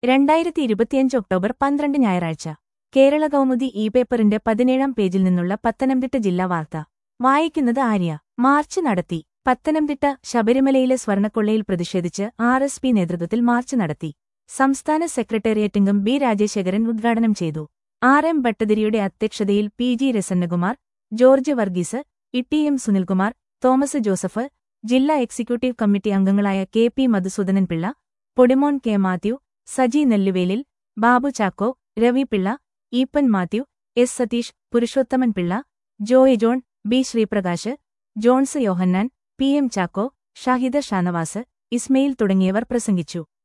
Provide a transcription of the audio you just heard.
രണ്ടായിരത്തി ഇരുപത്തിയഞ്ച് ഒക്ടോബർ പന്ത്രണ്ട് ഞായറാഴ്ച കേരള കൗമുദി ഇ പേപ്പറിന്റെ പതിനേഴാം പേജിൽ നിന്നുള്ള പത്തനംതിട്ട ജില്ലാ വാർത്ത വായിക്കുന്നത് ആര്യ മാർച്ച് നടത്തി പത്തനംതിട്ട ശബരിമലയിലെ സ്വർണക്കൊള്ളയിൽ പ്രതിഷേധിച്ച് ആർ എസ് പി നേതൃത്വത്തിൽ മാർച്ച് നടത്തി സംസ്ഥാന സെക്രട്ടേറിയറ്റംഗം ബി രാജശേഖരൻ ഉദ്ഘാടനം ചെയ്തു ആർ എം ഭട്ടതിരിയുടെ അധ്യക്ഷതയിൽ P G Rasannakumar George Varghese Itty M Sunilkumar Thomas Joseph ജില്ലാ എക്സിക്യൂട്ടീവ് കമ്മിറ്റി അംഗങ്ങളായ K P Madhusoodanan Pillai Podimon K Mathew Saji Nelluvelil Babu Chacko Ravi Pillai Eapen Mathew S Satheesh Purushothaman Pillai Joy John B Sreeprakash Johns Yohannan P M Chacko Shahida Shanavas Ismail തുടങ്ങിയവർ പ്രസംഗിച്ചു